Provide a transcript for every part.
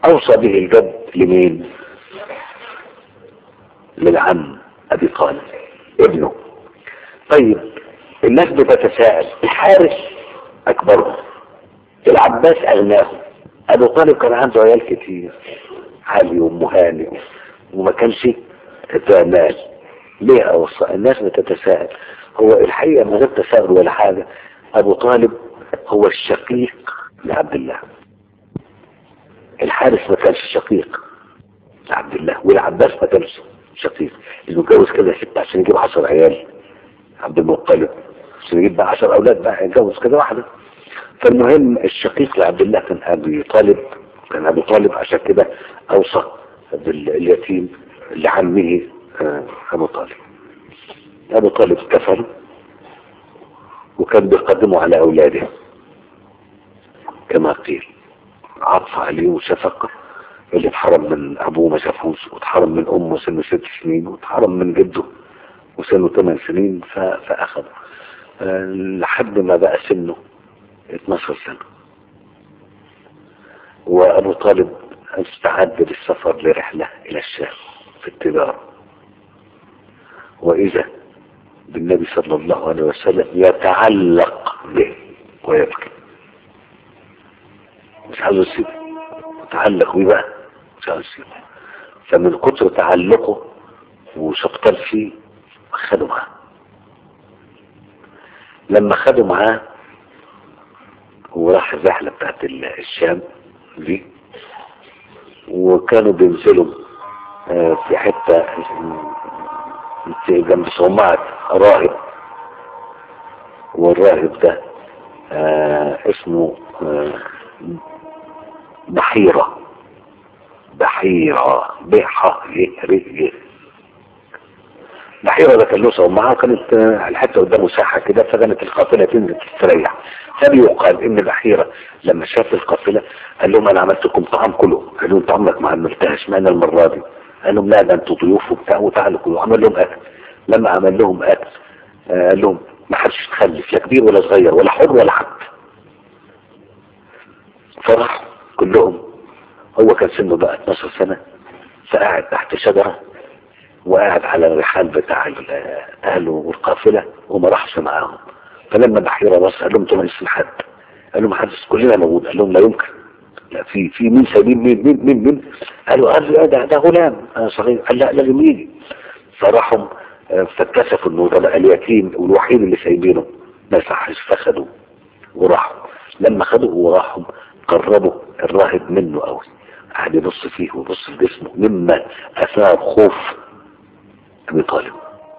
اوصى به الجد لمين للعم ابي طالب ابنه طيب الناس بتتساءل الحارس اكبرهم العباس اغناهم ابو طالب كان عنده عيال كتير علي ومهاني وما كانش ذا مال ليه اوصى الناس بتتساءل هو الحقيقه من غير تساؤل ولا حاجه ابو طالب هو الشقيق لعبد الله الحارس ما كانش شقيق لعبد الله والعباس ما كانش شقيق انه اتجوز كده ست عشان يجيب 10 عيال عبد المطلب عشان يجيب بقى 10 اولاد بقى يتجوز كده واحده فالمهم الشقيق لعبد الله كان ابي طالب كان ابو طالب عشان كده اوصى باليتيم لعمه آه، ابو طالب ابو طالب كفر وكان بيقدمه على اولاده كما قيل عطف عليه وشفقه اللي اتحرم من ابوه ما شافوش واتحرم من امه سنه ست سنين واتحرم من جده وسنه ثمان سنين ف- فاخذه آه، لحد ما بقى سنه 12 سنة وأبو طالب استعد للسفر لرحلة إلى الشام في التجارة وإذا بالنبي صلى الله عليه وسلم يتعلق به ويبكي مش عاوز يسيبه يتعلق بيه بقى مش عاوز يسيبه فمن كتر تعلقه وشبطان فيه خدوا معاه لما خدوا معاه وراح الرحلة بتاعت ال- الشام دي وكانوا بينزلوا آه، في حتة آه، في جنب صومعة راهب والراهب ده آه، اسمه آه، بحيرة بحيرة بحة يه ره بحيرة ده كان له صومعة وكانت آه، الحتة قدامه ساحة كده فكانت القافلة تنزل تستريح فبيقال ان بحيرة لما شاف القافلة قال لهم انا عملت لكم طعام كله قالوا انت عمرك ما عملتهاش معنا المرة دي قال لهم لا ده انتوا ضيوف وبتاع وتعالوا كلوا عمل لهم اكل لما عمل لهم اكل آه، قال لهم ما حدش يتخلف لا كبير ولا صغير ولا حر ولا عبد فراحوا كلهم هو كان سنه بقى 12 سنة فقعد تحت شجرة وقاعد على الرحال بتاع ال- اهله والقافلة وما راحش معاهم فلما بحيرة بص قال لهم انتوا ما لسه حد قال لهم محدش كلنا موجود قال لهم لا يمكن لا في في مين سايبين مين مين مين مين قالوا قال له ده ده غلام آه صغير قال لا لازم يجي فراحوا آه، فاتكسفوا انه ده بقى اليتيم والوحيد اللي سايبينه ما صحش فخدوا وراحوا لما خدوه وراحوا قربوا الراهب منه قوي قعد يبص فيه ويبص في جسمه مما اثار خوف ابي طالب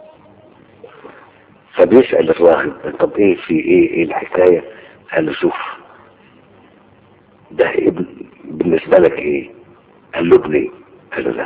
فبيسأل الراهب طب ايه في ايه ايه الحكاية قال له شوف ده ابن بالنسبة لك ايه قال له ابني قال له لا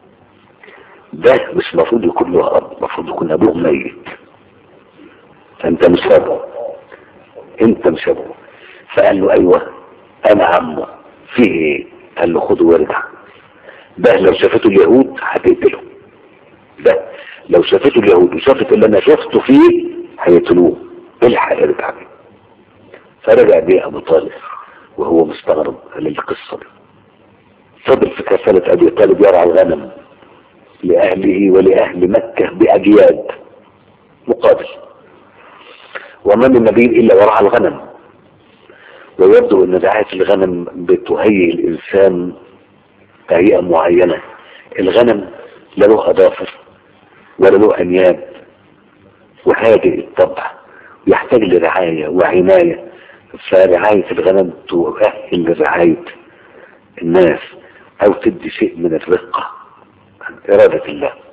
ده مش المفروض يكون له اب المفروض يكون ابوه ميت فانت مش ابوه انت مش ابوه فقال له ايوه انا عمه فيه ايه قال له خده وارجع ده لو شافته اليهود هتقتله ده لو شافته اليهود وشافت اللي انا شفته فيه هيقتلوه الحق يرجع بيه فرجع بيه ابو طالب وهو مستغرب للقصه دي فضل في كفاله ابي طالب يرعى الغنم لاهله ولاهل مكه باجياد مقابل وما من نبي الا ورعى الغنم ويبدو ان رعايه الغنم بتهيئ الانسان تهيئه معينه الغنم لا له اظافر ولا له انياب وهادئ الطبع يحتاج لرعاية وعناية فرعاية الغنم تؤهل لرعاية الناس او تدي شيء من الرقة عن ارادة الله